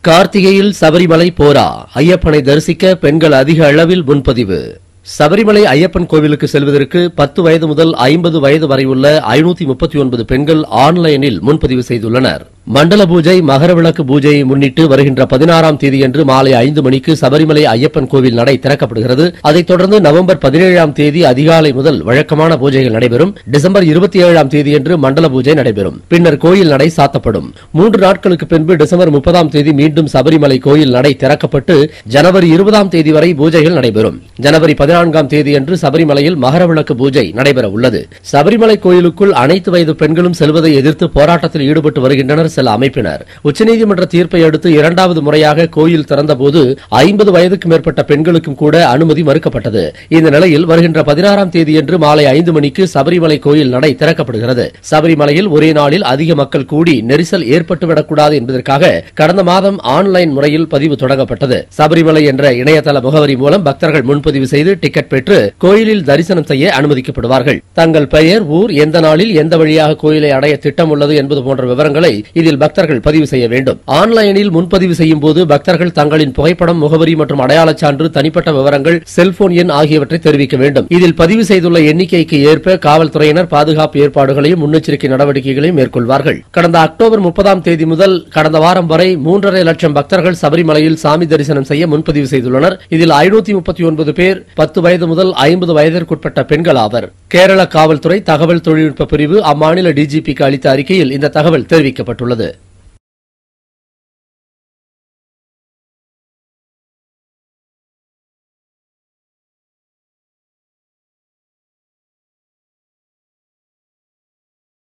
கார்த்திகையில் சபரிமலை போரா ஐயப்பனை தரிசிக்க பெண்கள் அதிக அளவில் முன்பதிவு சபரிமலை ஐயப்பன் கோவிலுக்கு செல்வதற்கு பத்து வயது முதல் ஐம்பது வயது வரை உள்ள ஐநூத்தி முப்பத்தி ஒன்பது பெண்கள் ஆன்லைனில் முன்பதிவு செய்துள்ளனர் மண்டல பூஜை மகர விளக்கு பூஜையை முன்னிட்டு வருகின்ற பதினாறாம் தேதியன்று மாலை ஐந்து மணிக்கு சபரிமலை ஐயப்பன் கோவில் நடை திறக்கப்படுகிறது அதைத் தொடர்ந்து நவம்பர் பதினேழாம் தேதி அதிகாலை முதல் வழக்கமான பூஜைகள் நடைபெறும் டிசம்பர் இருபத்தி ஏழாம் தேதியன்று மண்டல பூஜை நடைபெறும் பின்னர் கோயில் நடை சாத்தப்படும் மூன்று நாட்களுக்கு பின்பு டிசம்பர் முப்பதாம் தேதி மீண்டும் சபரிமலை கோயில் நடை திறக்கப்பட்டு ஜனவரி இருபதாம் தேதி வரை பூஜைகள் நடைபெறும் ஜனவரி பதினான்காம் தேதியன்று சபரிமலையில் மகரவிளக்கு பூஜை நடைபெற உள்ளது சபரிமலை கோயிலுக்குள் அனைத்து வயது பெண்களும் செல்வதை எதிர்த்து போராட்டத்தில் ஈடுபட்டு வருகின்றனர் சில அமைப்பினர் உச்சநீதிமன்ற தீர்ப்பை அடுத்து இரண்டாவது முறையாக கோயில் திறந்தபோது ஐம்பது வயதுக்கு மேற்பட்ட பெண்களுக்கும் கூட அனுமதி மறுக்கப்பட்டது இந்த நிலையில் வருகின்ற பதினாறாம் தேதியன்று மாலை ஐந்து மணிக்கு சபரிமலை கோயில் நடை திறக்கப்படுகிறது சபரிமலையில் ஒரே நாளில் அதிக மக்கள் கூடி நெரிசல் ஏற்பட்டுவிடக்கூடாது என்பதற்காக கடந்த மாதம் ஆன்லைன் முறையில் பதிவு தொடங்கப்பட்டது சபரிமலை என்ற இணையதள முகவரி மூலம் பக்தர்கள் முன்பதிவு செய்து டிக்கெட் பெற்று கோயிலில் தரிசனம் செய்ய அனுமதிக்கப்படுவார்கள் தங்கள் பெயர் ஊர் எந்த நாளில் எந்த வழியாக கோயிலை அடைய திட்டம் உள்ளது என்பது போன்ற விவரங்களை இதில் பக்தர்கள் பதிவு செய்ய வேண்டும் ஆன்லைனில் முன்பதிவு செய்யும் போது பக்தர்கள் தங்களின் புகைப்படம் முகவரி மற்றும் அடையாளச் சான்று தனிப்பட்ட விவரங்கள் செல்போன் எண் ஆகியவற்றை தெரிவிக்க வேண்டும் இதில் பதிவு செய்துள்ள எண்ணிக்கைக்கு ஏற்ப காவல்துறையினர் பாதுகாப்பு ஏற்பாடுகளையும் முன்னெச்சரிக்கை நடவடிக்கைகளையும் மேற்கொள்வார்கள் கடந்த அக்டோபர் முப்பதாம் தேதி முதல் கடந்த வாரம் வரை மூன்றரை லட்சம் பக்தர்கள் சபரிமலையில் சாமி தரிசனம் செய்ய முன்பதிவு செய்துள்ளனர் இதில் ஐநூத்தி முப்பத்தி ஒன்பது பேர் பத்து வயது முதல் ஐம்பது வயதிற்குட்பட்ட பெண்கள் ஆவர் கேரள காவல்துறை தகவல் தொழில்நுட்ப பிரிவு அம்மாநில டிஜிபிக்கு அளித்த அறிக்கையில் இந்த தகவல் தெரிவிக்கப்பட்டுள்ளது